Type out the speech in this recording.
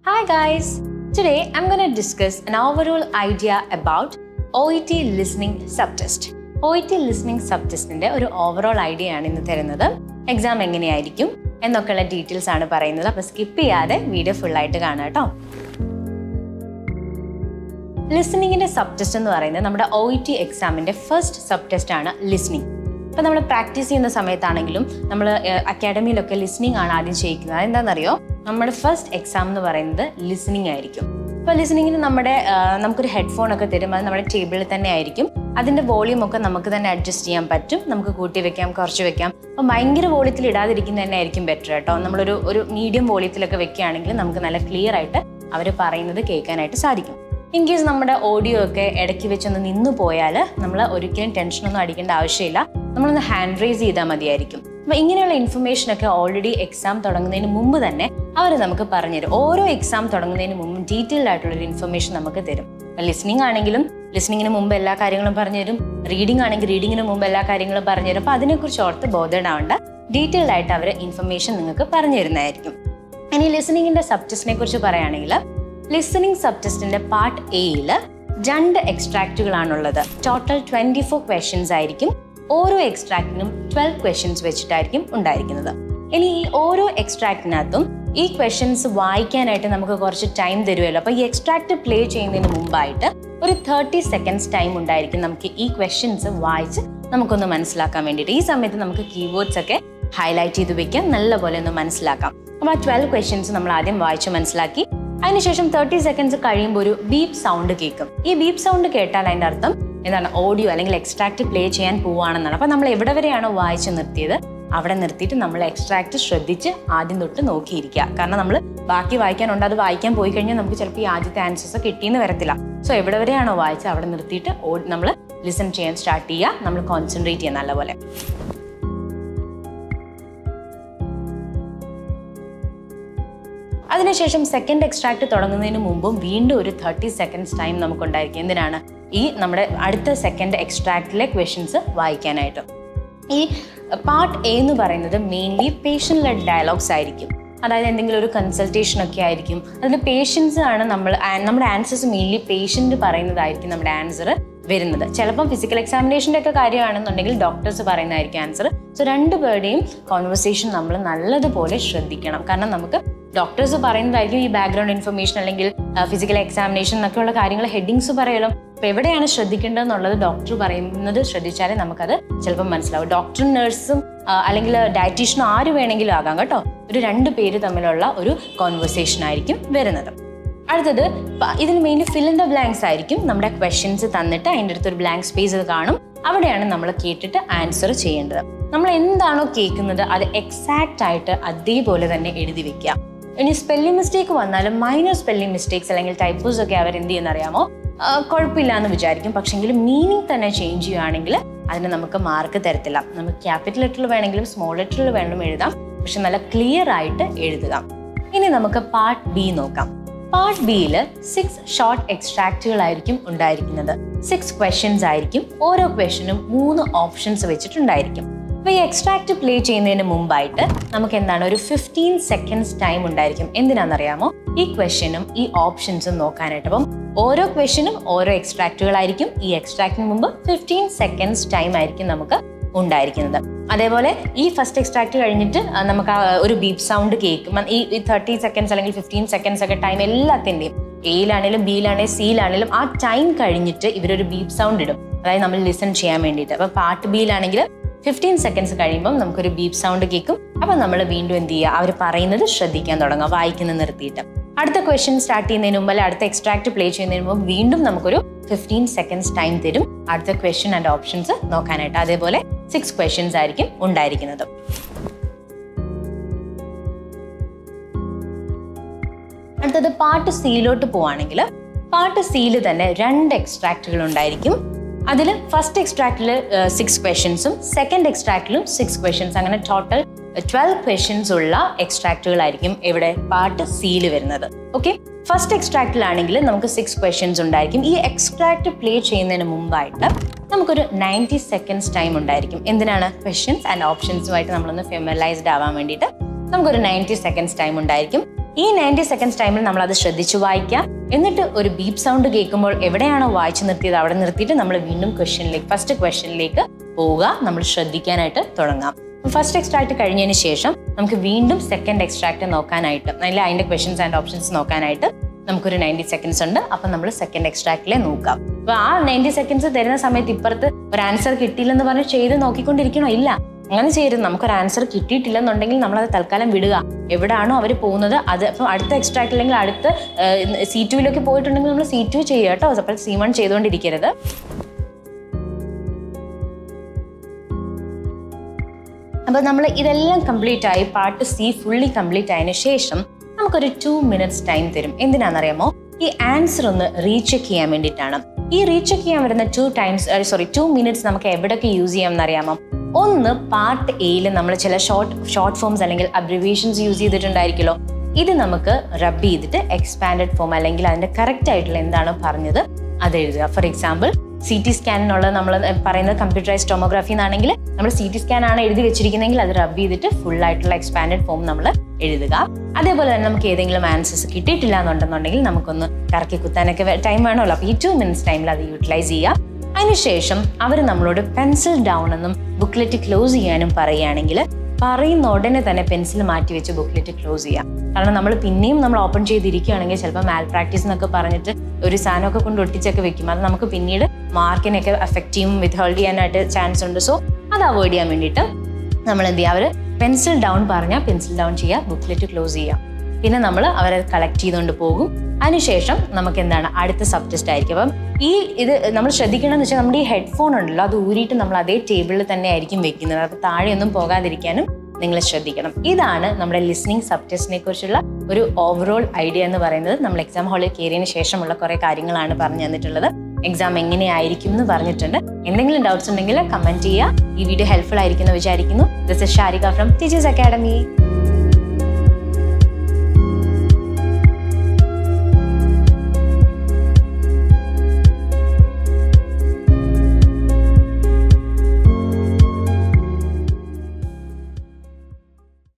Hi guys! Today I'm going to discuss an overall idea about OET listening subtest. OET listening subtestന്റെ ഒരു overall idea ആണ് ഇന്ന് തരുന്നത് exam എങ്ങനെയായിരിക്കും എന്നൊക്കെയുള്ള details ആണ് പറയുന്നത് അപ്പോൾ സ്കിപ്പ് ചെയ്യാതെ വീഡിയോ ഫുൾ ആയിട്ട് കാണാം കേട്ടോ ലിസണിങ്ങിന്റെ സബ് ടെസ്റ്റ് എന്ന് പറയുന്നത് നമ്മുടെ ഒ ഇ ടി എക്സാമിന്റെ ഫസ്റ്റ് സബ് ടെസ്റ്റ് ആണ് ലിസ്ണിംഗ് ഇപ്പം നമ്മൾ പ്രാക്ടീസ് ചെയ്യുന്ന സമയത്താണെങ്കിലും നമ്മൾ അക്കാഡമിയിലൊക്കെ ലിസ്ണിംഗ് ആണ് ആദ്യം ചെയ്യിക്കുന്നത് അതെന്താണെന്നറിയോ നമ്മുടെ ഫസ്റ്റ് എക്സാം എന്ന് പറയുന്നത് ലിസണിംഗ് ആയിരിക്കും അപ്പോൾ ലിസണിങ്ങിന് നമ്മുടെ ആ, നമുക്കൊരു ഹെഡ്ഫോൺ ഒക്കെ തരും അത് നമ്മുടെ ടേബിളിൽ തന്നെ ആയിരിക്കും അതിൻ്റെ വോളിയം ഒക്കെ നമുക്ക് തന്നെ അഡ്ജസ്റ്റ് ചെയ്യാൻ പറ്റും നമുക്ക് കൂട്ടി വെക്കാം കുറച്ച് വെക്കാം അപ്പം ഭയങ്കര വോളിയത്തിൽ ഇടാതിരിക്കുന്നത് തന്നെ ആയിരിക്കും ബെറ്റർ കേട്ടോ നമ്മളൊരു ഒരു മീഡിയം വോളിയത്തിലൊക്കെ വെക്കുകയാണെങ്കിൽ നമുക്ക് നല്ല ക്ലിയർ ആയിട്ട് അവർ പറയുന്നത് കേൾക്കാനായിട്ട് സാധിക്കും ഇൻ കേസ് നമ്മുടെ ഓഡിയോ ഒക്കെ ഇടയ്ക്ക് വെച്ചൊന്ന് നിന്നു പോയാൽ നമ്മൾ ഒരിക്കലും ടെൻഷനൊന്നും അടിക്കേണ്ട ആവശ്യമില്ല നമ്മളൊന്ന് ഹാൻഡ് റൈസ് ചെയ്താൽ മതിയായിരിക്കും അപ്പം ഇങ്ങനെയുള്ള ഇൻഫർമേഷൻ ഒക്കെ ഓൾറെഡി എക്സാം തുടങ്ങുന്നതിന് മുമ്പ് തന്നെ അവർ നമുക്ക് പറഞ്ഞുതരും ഓരോ എക്സാം തുടങ്ങുന്നതിന് മുമ്പ് ഡീറ്റെയിൽഡ് ആയിട്ടുള്ളൊരു ഇൻഫർമേഷൻ നമുക്ക് തരും ലിസ്ണിംഗ് ആണെങ്കിലും ലിസ്ണിങ്ങിന് മുമ്പ് എല്ലാ കാര്യങ്ങളും പറഞ്ഞുതരും റീഡിംഗ് ആണെങ്കിൽ റീഡിങ്ങിന് മുമ്പ് എല്ലാ കാര്യങ്ങളും പറഞ്ഞുതരും അപ്പോൾ അതിനെക്കുറിച്ച് ഓർത്ത് ബോധേഡാവേണ്ട ഡീറ്റെയിൽഡ് ആയിട്ട് അവർ ഇൻഫർമേഷൻ നിങ്ങൾക്ക് പറഞ്ഞു തരുന്നതായിരിക്കും ഇനി ലിസണിങ്ങിന്റെ സബ്ജക്റ്റിനെ കുറിച്ച് പറയുകയാണെങ്കിൽ ലിസണിങ് സബ്ജക്റ്റിന്റെ പാർട്ട് എയിൽ രണ്ട് എക്സ്ട്രാക്റ്റുകളാണുള്ളത് ടോട്ടൽ ട്വന്റി ഫോർ ക്വസ്റ്റ്യൻസ് ആയിരിക്കും ഓരോ എക്സ്ട്രാക്റ്റിനും ട്വൽവ് ക്വസ്റ്റ്യൻസ് വെച്ചിട്ടായിരിക്കും ഉണ്ടായിരിക്കുന്നത് ഇനി ഈ ഓരോ എക്സ്ട്രാക്റ്റിനകത്തും ഈ ക്വസ്റ്റ്യൻസ് വായിക്കാനായിട്ട് നമുക്ക് കുറച്ച് ടൈം തരുമല്ലോ അപ്പോൾ ഈ എക്സ്ട്രാക്റ്റ് പ്ലേ ചെയ്യുന്നതിന് മുമ്പായിട്ട് ഒരു തേർട്ടി സെക്കൻഡ്സ് ടൈം ഉണ്ടായിരിക്കും നമുക്ക് ഈ ക്വസ്റ്റ്യൻസ് വായിച്ച് നമുക്കൊന്ന് മനസ്സിലാക്കാൻ വേണ്ടിയിട്ട് ഈ സമയത്ത് നമുക്ക് കീവേഡ്സ് ഒക്കെ ഹൈലൈറ്റ് ചെയ്ത് വെക്കാം നല്ലപോലെ ഒന്ന് മനസ്സിലാക്കാം അപ്പോൾ ആ ട്വൽവ് ക്വസ്റ്റ്യൻസ് നമ്മൾ ആദ്യം വായിച്ച് മനസ്സിലാക്കി അതിനുശേഷം തേർട്ടി സെക്കൻഡ്സ് കഴിയുമ്പോൾ ഒരു ബീപ്പ് സൗണ്ട് കേൾക്കും ഈ ബീപ്പ് സൗണ്ട് കേട്ടാൽ അതിൻ്റെ അർത്ഥം എന്താണ് ഓഡിയോ അല്ലെങ്കിൽ എക്സ്ട്രാക്ട് പ്ലേ ചെയ്യാൻ പോവുകയാണെന്നാണ് അപ്പോൾ നമ്മൾ എവിടെ വരെയാണോ വായിച്ച് നിർത്തിയത് അവിടെ നിർത്തിയിട്ട് നമ്മൾ എക്സ്ട്രാക്ട് ശ്രദ്ധിച്ച് ആദ്യം തൊട്ട് നോക്കിയിരിക്കുക കാരണം നമ്മൾ ബാക്കി വായിക്കാനുണ്ട് അത് വായിക്കാൻ പോയി കഴിഞ്ഞാൽ നമുക്ക് ചിലപ്പോൾ ഈ ആദ്യത്തെ ആൻസേഴ്സ് കിട്ടിയെന്ന് വരത്തില്ല സോ എവിടെ വരെയാണോ വായിച്ചത് അവിടെ നിർത്തിയിട്ട് നമ്മൾ ലിസൺ ചെയ്യാൻ സ്റ്റാർട്ട് ചെയ്യുക നമ്മൾ കോൺസെൻട്രേറ്റ് ചെയ്യുക നല്ലപോലെ അതിനുശേഷം സെക്കൻഡ് എക്സ്ട്രാക്ട് തുടങ്ങുന്നതിന് മുമ്പും വീണ്ടും ഒരു തേർട്ടി സെക്കൻഡ്സ് ടൈം നമുക്കുണ്ടായിരിക്കും എന്തിനാണ് ഈ നമ്മുടെ അടുത്ത സെക്കൻഡ് എക്സ്ട്രാക്റ്റിലെ ക്വസ്റ്റ്യൻസ് വായിക്കാനായിട്ട് ഈ പാർട്ട് എ എന്ന് പറയുന്നത് മെയിൻലി പേഷ്യൻ ലെഡ് ഡയലോഗ്സ് ആയിരിക്കും അതായത് എന്തെങ്കിലും ഒരു കൺസൾട്ടേഷൻ ഒക്കെ ആയിരിക്കും അതിൽ പേഷ്യൻസ് ആണ് നമ്മൾ ആ- നമ്മുടെ ആൻസേഴ്സ് മെയിൻലി പേഷ്യൻ്റ് പറയുന്നതായിരിക്കും നമ്മുടെ ആൻസർ വരുന്നത് ചിലപ്പം ഫിസിക്കൽ എക്സാമിനേഷൻ്റെ ഒക്കെ കാര്യമാണെന്നുണ്ടെങ്കിൽ ഡോക്ടേഴ്സ് പറയുന്നതായിരിക്കും ആൻസർ സോ രണ്ടുപേരുടെയും കോൺവെർസേഷൻ നമ്മൾ നല്ലതുപോലെ ശ്രദ്ധിക്കണം കാരണം നമുക്ക് ഡോക്ടേഴ്സ് പറയുന്നതായിരിക്കും ഈ ബാക്ക്ഗ്രൗണ്ട് ഇൻഫർമേഷൻ അല്ലെങ്കിൽ ഫിസിക്കൽ എക്സാമിനേഷൻ എന്നൊക്കെയുള്ള കാര്യങ്ങൾ ഹെഡിങ്സ് പറയലും അപ്പോൾ എവിടെയാണ് ശ്രദ്ധിക്കേണ്ടതെന്നുള്ളത് ഡോക്ടർ പറയുന്നത് ശ്രദ്ധിച്ചാലേ നമുക്കത് ചിലപ്പോൾ മനസ്സിലാവും ഡോക്ടറും നഴ്സും അല്ലെങ്കിൽ ഡയറ്റീഷ്യനും ആര് വേണമെങ്കിലും ആകാം കേട്ടോ ഒരു രണ്ട് പേര് തമ്മിലുള്ള ഒരു കോൺവെർസേഷൻ ആയിരിക്കും വരുന്നത് അടുത്തത് പ- ഇതിന് mainly fill in the blanks ആയിരിക്കും നമ്മുടെ ക്വസ്റ്റ്യൻസ് തന്നിട്ട് അതിൻ്റെ അടുത്ത് ഒരു ബ്ലാങ്ക് സ്പേസ് കാണും അവിടെയാണ് നമ്മൾ കേട്ടിട്ട് ആൻസർ ചെയ്യേണ്ടത് നമ്മൾ എന്താണോ കേൾക്കുന്നത് അത് എക്സാക്റ്റ് ആയിട്ട് അതേപോലെ തന്നെ എഴുതി വെക്കുക ഇനി സ്പെല്ലിംഗ് മിസ്റ്റേക്ക് വന്നാലും മൈനർ സ്പെല്ലിംഗ് മിസ്റ്റേക്സ് അല്ലെങ്കിൽ ടൈപ്പോസ് ഒക്കെ അവർ എന്ത് ചെയ്യുന്നറിയാമോ ആ, കുഴപ്പമില്ല എന്ന് വിചാരിക്കും പക്ഷെങ്കിൽ മീനിങ് തന്നെ ചേഞ്ച് ചെയ്യുകയാണെങ്കിൽ അതിന് നമുക്ക് മാർക്ക് തരത്തില്ല നമുക്ക് ക്യാപിറ്റൽ ലെറ്ററിൽ വേണമെങ്കിലും സ്മോൾ ലെറ്ററിൽ വേണമെങ്കിലും എഴുതാം പക്ഷെ നല്ല ക്ലിയർ ആയിട്ട് എഴുതുക ഇനി നമുക്ക് പാർട്ട് ബി നോക്കാം പാർട്ട് ബിയിൽ സിക്സ് ഷോർട്ട് എക്സ്ട്രാക്റ്റുകളായിരിക്കും ഉണ്ടായിരിക്കുന്നത് സിക്സ് ക്വസ്റ്റ്യൻസ് ആയിരിക്കും ഓരോ ക്വസ്റ്റ്യനും മൂന്ന് ഓപ്ഷൻസ് വെച്ചിട്ടുണ്ടായിരിക്കും അപ്പോൾ ഈ എക്സ്ട്രാക്ട് പ്ലേ ചെയ്യുന്നതിന് മുമ്പായിട്ട് നമുക്ക് എന്താണ് ഒരു ഫിഫ്റ്റീൻ സെക്കൻഡ്സ് ടൈം ഉണ്ടായിരിക്കും എന്തിനാണെന്നറിയാമോ ഈ ക്വസ്റ്റ്യനും ഈ ഓപ്ഷൻസും നോക്കാനായിട്ട് അപ്പം ഓരോ ക്വസ്റ്റ്യനും ഓരോ എക്സ്ട്രാക്റ്റുകളായിരിക്കും ഈ എക്സ്ട്രാക്റ്റിന് മുമ്പ് ഫിഫ്റ്റീൻ സെക്കൻഡ്സ് ടൈം ആയിരിക്കും നമുക്ക് ഉണ്ടായിരിക്കുന്നത് അതേപോലെ ഈ ഫസ്റ്റ് എക്സ്ട്രാക്ട് കഴിഞ്ഞിട്ട് ആ, നമുക്ക് ആ ഒരു ബീപ്പ് സൗണ്ട് കേൾക്കും ഈ തേർട്ടി സെക്കൻഡ്സ് അല്ലെങ്കിൽ ഫിഫ്റ്റീൻ സെക്കൻഡ്സ് ഒക്കെ ടൈം എല്ലാത്തിൻ്റെയും എയിലാണേലും ബിയിലാണേലും സിയിലാണേലും ആ ടൈം കഴിഞ്ഞിട്ട് ഇവരൊരു ബീപ്പ് സൗണ്ട് ഇടും അതായത് നമ്മൾ ലിസൺ ചെയ്യാൻ വേണ്ടിയിട്ട് അപ്പോൾ പാർട്ട് ബിയിലാണെങ്കിൽ ഫിഫ്റ്റീൻ സെക്കൻഡ്സ് കഴിയുമ്പോൾ നമുക്കൊരു ബീപ്പ് സൗണ്ട് കേൾക്കും അപ്പോൾ നമ്മൾ വീണ്ടും എന്ത് ചെയ്യുക അവർ പറയുന്നത് ശ്രദ്ധിക്കാൻ തുടങ്ങുക വായിക്കുന്ന നിർത്തിയിട്ട് അടുത്ത ക്വസ്റ്റ്യൻ സ്റ്റാർട്ട് ചെയ്യുന്നതിന് മുമ്പ് അല്ലെങ്കിൽ അടുത്ത എക്സ്ട്രാക്ട് പ്ലേ ചെയ്യുന്നതിന് മുമ്പ് വീണ്ടും നമുക്കൊരു ഫിഫ്റ്റീൻ സെക്കൻഡ്സ് ടൈം തരും അടുത്ത ക്വസ്റ്റ്യൻ ആൻഡ് ഓപ്ഷൻസ് നോക്കാനായിട്ട് അതേപോലെ സിക്സ് ക്വസ്റ്റ്യൻസ് ആയിരിക്കും ഉണ്ടായിരിക്കുന്നത് അടുത്തത് പാർട്ട് സിയിലോട്ട് പോവാണെങ്കിൽ പാർട്ട് സിയിൽ തന്നെ രണ്ട് എക്സ്ട്രാക്റ്റുകൾ ഉണ്ടായിരിക്കും അതിൽ ഫസ്റ്റ് എക്സ്ട്രാക്റ്റിൽ സിക്സ് ക്വസ്റ്റ്യൻസും സെക്കൻഡ് എക്സ്ട്രാക്റ്റിലും സിക്സ് ക്വസ്റ്റ്യൻസ് അങ്ങനെ ടോട്ടൽ ട്വൽവ് ക്വസ്റ്റ്യൻസ് ഉള്ള എക്സ്ട്രാക്റ്റുകളായിരിക്കും ഇവിടെ പാർട്ട് സിയിൽ വരുന്നത് ഓക്കെ ഫസ്റ്റ് എക്സ്ട്രാക്റ്റിലാണെങ്കിൽ നമുക്ക് സിക്സ് ക്വസ്റ്റ്യൻസ് ഉണ്ടായിരിക്കും ഈ എക്സ്ട്രാക്ട് പ്ലേ ചെയ്യുന്നതിന് മുമ്പായിട്ട് നമുക്കൊരു നയൻറ്റി സെക്കൻഡ്സ് ടൈം ഉണ്ടായിരിക്കും എന്തിനാണ് ക്വസ്റ്റ്യൻസ് ആൻഡ് ഓപ്ഷൻസുമായിട്ട് നമ്മളൊന്ന് ഫെമലൈസ്ഡ് ആവാൻ വേണ്ടിയിട്ട് നമുക്കൊരു നയൻറ്റി സെക്കൻഡ്സ് ടൈം ഉണ്ടായിരിക്കും ഈ നയൻറ്റി സെക്കൻഡ്സ് ടൈമിൽ നമ്മൾ അത് ശ്രദ്ധിച്ചു വായിക്കാം എന്നിട്ട് ഒരു ബീപ്പ് സൗണ്ട് കേൾക്കുമ്പോൾ എവിടെയാണോ വായിച്ചു നിർത്തിയത് അവിടെ നിർത്തിയിട്ട് നമ്മൾ വീണ്ടും ക്വസ്റ്റ്യനിലേക്ക് ഫസ്റ്റ് ക്വസ്റ്റ്യനിലേക്ക് പോവുക നമ്മൾ ശ്രദ്ധിക്കാനായിട്ട് തുടങ്ങാം ഫസ്റ്റ് എക്സ്ട്രാക്ട് കഴിഞ്ഞതിന് ശേഷം നമുക്ക് വീണ്ടും സെക്കൻഡ് എക്സ്ട്രാക്ട് നോക്കാനായിട്ട് അല്ലെങ്കിൽ അതിന്റെ ക്വസ്റ്റ്യൻസ് ആൻഡ് ഓപ്ഷൻസ് നോക്കാനായിട്ട് നമുക്കൊരു നയൻറ്റി സെക്കൻഡ്സ് ഉണ്ട് അപ്പം നമ്മൾ സെക്കൻഡ് എക്സ്ട്രാക്റ്റിലെ നോക്കാം അപ്പൊ ആ നയൻറ്റി സെക്കൻഡ്സ് തരുന്ന സമയത്ത് ഇപ്പുറത്ത് ഒരു ആൻസർ കിട്ടിയില്ലെന്ന് പറഞ്ഞ് ചെയ്ത് നോക്കിക്കൊണ്ടിരിക്കണോ ഇല്ല അങ്ങനെ ചെയ്യരുത് നമുക്കൊരു ആൻസർ കിട്ടിയിട്ടില്ലെന്നുണ്ടെങ്കിൽ നമ്മളത് തൽക്കാലം വിടുക എവിടാണോ അവർ പോകുന്നത് അത് ഇപ്പം അടുത്ത എക്സ്ട്രാക്ട് അല്ലെങ്കിൽ അടുത്ത സി ടുവിലേക്ക് പോയിട്ടുണ്ടെങ്കിൽ നമ്മൾ സി ടു ചെയ്യുക കേട്ടോ അപ്പോൾ സി വൺ ചെയ്തുകൊണ്ടിരിക്കരുത് അപ്പോൾ നമ്മൾ ഇതെല്ലാം കംപ്ലീറ്റ് ആയി പാർട്ട് സി ഫുള്ളി കംപ്ലീറ്റ് ആയതിനു ശേഷം നമുക്കൊരു ടു മിനിറ്റ്സ് ടൈം തരും എന്തിനാണെന്നറിയാമോ ഈ ആൻസർ ഒന്ന് റീചെക്ക് ചെയ്യാൻ വേണ്ടിയിട്ടാണ് ഈ റീചെക്ക് ചെയ്യാൻ വരുന്ന two times sorry two minutes നമുക്ക് എവിടെയൊക്കെ യൂസ് ചെയ്യാം എന്നറിയാമോ ഒന്ന് പാർട്ട് എയിൽ നമ്മൾ ചില ഷോർട്ട് ഷോർട്ട് ഫോംസ് അല്ലെങ്കിൽ അബ്രിവേഷൻസ് യൂസ് ചെയ്തിട്ടുണ്ടായിരിക്കുമല്ലോ ഇത് നമുക്ക് റബ് ചെയ്തിട്ട് എക്സ്പാൻഡഡ് ഫോം അല്ലെങ്കിൽ അതിന്റെ കറക്റ്റ് ആയിട്ടുള്ള എന്താണ് പറഞ്ഞത് അത് എഴുതുക ഫോർ എക്സാമ്പിൾ സി ടി സ്കാനിനുള്ള നമ്മൾ പറയുന്നത് കമ്പ്യൂട്ടറൈസ് ടോമോഗ്രാഫി എന്നാണെങ്കിൽ നമ്മൾ സി ടി സ്കാൻ ആണ് എഴുതി വെച്ചിരിക്കുന്നതെങ്കിൽ അത് റബ് ചെയ്തിട്ട് ഫുൾ ആയിട്ടുള്ള എക്സ്പാൻഡഡ് ഫോം നമ്മൾ എഴുതുക അതേപോലെ തന്നെ നമുക്ക് ഏതെങ്കിലും ആൻസേഴ്സ് കിട്ടിയിട്ടില്ല എന്നുണ്ടെന്നുണ്ടെങ്കിൽ നമുക്കൊന്ന് കറക്കി കുത്താനൊക്കെ ടൈം വേണമല്ലോ അപ്പോൾ ഈ ടു മിനിറ്റ്സ് ടൈമിൽ അത് യൂട്ടിലൈസ് ചെയ്യുക അതിനുശേഷം അവർ നമ്മളോട് പെൻസിൽ ഡൗൺ എന്നും ബുക്ക്ലെറ്റ് ക്ലോസ് ചെയ്യാനും പറയുകയാണെങ്കിൽ പറയുന്ന ഉടനെ തന്നെ പെൻസിൽ മാറ്റി വെച്ച് ബുക്ക്ലെറ്റ് ക്ലോസ് ചെയ്യാം കാരണം നമ്മൾ പിന്നെയും നമ്മൾ ഓപ്പൺ ചെയ്തിരിക്കുകയാണെങ്കിൽ ചിലപ്പോൾ മാൽ പ്രാക്ടീസ് എന്നൊക്കെ പറഞ്ഞിട്ട് ഒരു സാധനമൊക്കെ കൊണ്ട് ഒട്ടിച്ചൊക്കെ വെക്കും അത് നമുക്ക് പിന്നീട് മാർക്കിനൊക്കെ അഫക്റ്റ് ചെയ്യും വിത്ത് ഹോൾഡ് ചെയ്യാനായിട്ട് ചാൻസ് ഉണ്ട് സോ അത് അവോയ്ഡ് ചെയ്യാൻ വേണ്ടിയിട്ട് നമ്മൾ എന്ത് ചെയ്യുക അവർ പെൻസിൽ ഡൗൺ പറഞ്ഞാൽ പെൻസിൽ ഡൗൺ ചെയ്യുക ബുക്ക്ലെറ്റ് ക്ലോസ് ചെയ്യുക പിന്നെ നമ്മൾ അവരെ കളക്ട് ചെയ്തുകൊണ്ട് പോകും അതിനുശേഷം നമുക്ക് എന്താണ് അടുത്ത സബ് ടെസ്റ്റ് ആയിരിക്കും അപ്പം ഈ ഇത് നമ്മൾ ശ്രദ്ധിക്കണമെന്ന് വെച്ചാൽ നമ്മുടെ ഈ ഹെഡ്ഫോൺ ഉണ്ടല്ലോ അത് ഊരിയിട്ട് നമ്മൾ അതേ ടേബിളിൽ തന്നെ ആയിരിക്കും വെക്കുന്നത് അപ്പോൾ താഴെയൊന്നും പോകാതിരിക്കാനും നിങ്ങൾ ശ്രദ്ധിക്കണം ഇതാണ് നമ്മുടെ ലിസ്ണിംഗ് സബ് ടെസ്റ്റിനെ കുറിച്ചുള്ള ഒരു ഓവറോൾ ഐഡിയ എന്ന് പറയുന്നത് നമ്മൾ എക്സാം ഹാളിൽ കയറിയതിന് ശേഷമുള്ള കുറേ കാര്യങ്ങളാണ് പറഞ്ഞു തന്നിട്ടുള്ളത് എക്സാം എങ്ങനെയായിരിക്കും എന്ന് പറഞ്ഞിട്ടുണ്ട് എന്തെങ്കിലും ഡൗട്ട്സ് ഉണ്ടെങ്കിൽ കമന്റ് ചെയ്യുക ഈ വീഡിയോ ഹെൽപ്ഫുൾ ആയിരിക്കും എന്ന് വിചാരിക്കുന്നു this is Sharika from teachers academy